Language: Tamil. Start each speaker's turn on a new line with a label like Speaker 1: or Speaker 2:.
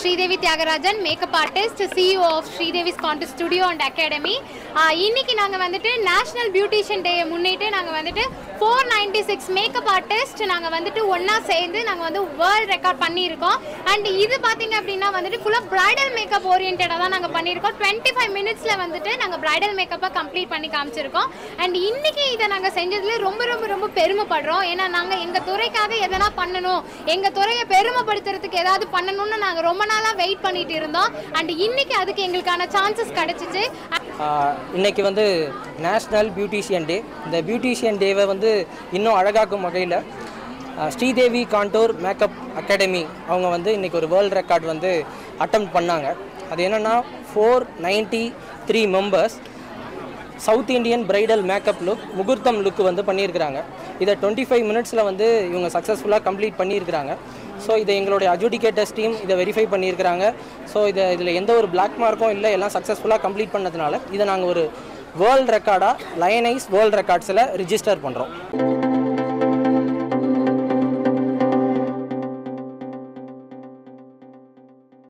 Speaker 1: Sridevi Thiyagarajan makeup artist CEO of Sridevi's contest studio and academy இன்னைக்கு நாங்கள் வந்துட்டு நேஷனல் பியூட்டிஷியன் டே முன்னிட்டு நாங்கள் வந்துட்டு four ninety six makeup artist நாங்கள் வந்துட்டு ஒன்றா சேர்ந்து நாங்கள் வந்து வேர்ல்ட் ரெக்கார்ட் பண்ணியிருக்கோம் அண்ட் இது பார்த்தீங்க அப்படின்னா வந்துட்டு ஃபுல்லாக பிரைடல் மேக்கப் ஓரியன்டாக தான் நாங்கள் பண்ணியிருக்கோம் டுவெண்ட்டி ஃபைவ் மினிட்ஸில் வந்துட்டு நாங்கள் பிரைடல் மேக்கப்பை கம்ப்ளீட் பண்ணி காமிச்சிருக்கோம் அண்ட் இன்னைக்கு இதை நாங்கள் செஞ்சதுல ரொம்ப ரொம்ப ரொம்ப பெருமைப்படுறோம் ஏன்னா நாங்கள் எங்கள் துறைக்காக எதனா பண்ணணும் எங்கள் துறையை பெருமைப்படுத்துறதுக்கு ஏதாவது பண்ணணும்னு நாங்கள் ரொம்ப நாளாக வெயிட் பண்ணிட்டு இருந்தோம் அண்ட் இன்னைக்கு அதுக்கு எங்களுக்கான சான்சஸ் கிடைச்சிச்சு
Speaker 2: ஆஹ் இன்னைக்கு வந்து நேஷ்னல் பியூட்டிஷியன் டே இந்த பியூட்டிஷியன் டேவை வந்து இன்னும் அழகாக்கும் வகையில் ஸ்ரீதேவி காண்டோர் மேக்கப் அகாடமி அவங்க வந்து இன்னைக்கு ஒரு வேர்ல்ட் ரெக்கார்ட் வந்து அட்டம் பண்ணாங்க அது என்னென்னா four ninety three members south Indian bridal makeup look முகூர்த்தம் லுக் வந்து பண்ணியிருக்கிறாங்க இதை டுவெண்ட்டி ஃபைவ் மினிட்ஸில் வந்து இவங்க சக்ஸஸ்ஃபுல்லாக கம்ப்ளீட் பண்ணியிருக்கிறாங்க ஸோ இதை எங்களுடைய அஜுடிகேட்டர்ஸ் டீம் இதை வெரிஃபை பண்ணியிருக்கிறாங்க ஸோ இதை இதில் எந்த ஒரு பிளாக் மார்க்கும் இல்லை எல்லாம் சக்ஸஸ்ஃபுல்லாக கம்ப்ளீட் பண்ணதுனால இதை நாங்கள் ஒரு வேர்ல்ட் ரெக்கார்டாக லயனைஸ் வேர்ல்ட் ரெக்கார்ட்ஸில் ரிஜிஸ்டர் பண்ணுறோம்